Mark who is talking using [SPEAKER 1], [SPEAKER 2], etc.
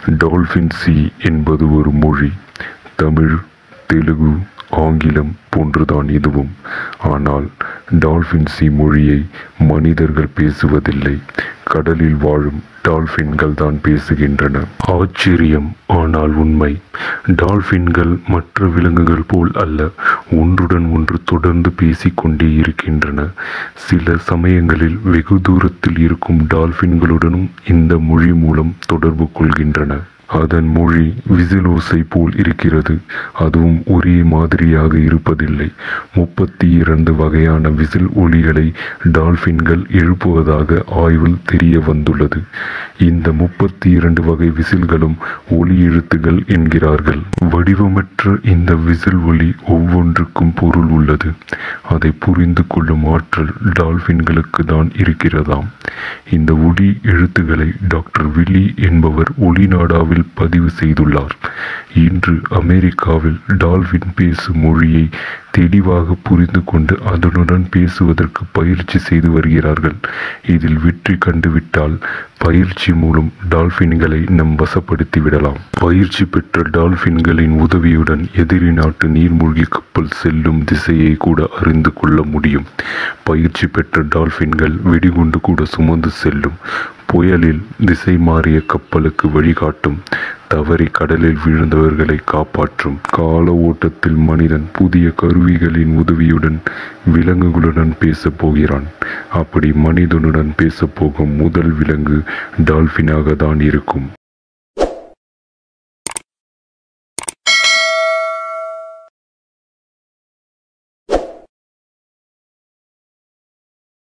[SPEAKER 1] dolphin C என்பது ஒரு மொழி தமிழ் தெலுங்கு ஆங்கிலம் போன்றுதான் இதுவும் ஆனால் டால்பின் சி மொழியை மனிதர்கள் பேசுவதில்லை கடலில் வாழும் டால்பின்கள் தான் பேசுகின்றன ஆச்சரியம் ஆனால் உண்மை டால்பின்கள் மற்ற விலங்குகள் போல் அல்ல ஒன்றுடன் ஒன்று தொடர்ந்து பேசிக்கொண்டே இருக்கின்றன சில சமயங்களில் வெகு தூரத்தில் இருக்கும் டால்பின்களுடனும் இந்த மொழி மூலம் தொடர்பு கொள்கின்றன அதன் மொழி விசிலோசை போல் இருக்கிறது அதுவும் ஒரே மாதிரியாக இருப்பதில்லை முப்பத்தி இரண்டு வகையான விசில் ஒலிகளை டால்பின்கள் எழுப்புவதாக ஆய்வில் தெரிய வந்துள்ளது இந்த முப்பத்தி இரண்டு வகை விசில்களும் ஒலி எழுத்துகள் என்கிறார்கள் வடிவமற்ற இந்த விசில் ஒலி ஒவ்வொன்றுக்கும் பொருள் உள்ளது அதை புரிந்து கொள்ளும் ஆற்றல் டால்பின்களுக்கு தான் இருக்கிறதாம் இந்த ஒலி எழுத்துக்களை டாக்டர் வில்லி என்பவர் ஒளிநாடாவில் பதிவு செய்துள்ளார் இன்று அமெரிக்காவில் டால்பின் பேசும் மொழியை தெளிவாக புரிந்து கொண்டு அதனுடன் பேசுவதற்கு பயிற்சி செய்து வருகிறார்கள் இதில் வெற்றி கண்டுவிட்டால் பயிற்சி மூலம் டால்பின்களை நம் வசப்படுத்தி விடலாம் பயிற்சி பெற்ற டால்பின்களின் உதவியுடன் எதிரி நாட்டு நீர்மூழ்கி கப்பல் செல்லும் திசையை கூட அறிந்து கொள்ள முடியும் பயிற்சி பெற்ற டால்பின்கள் வெடிகுண்டு கூட சுமந்து செல்லும் புயலில் திசை மாறிய கப்பலுக்கு வழிகாட்டும் தவறி கடலில் விழுந்தவர்களை காப்பாற்றும் கால ஓட்டத்தில் மனிதன் புதிய கருவிகளின் உதவியுடன் விலங்குகளுடன் பேசப் போகிறான் அப்படி மனிதனுடன் பேசப் போகும் முதல் விலங்கு டால்பினாக தான் இருக்கும்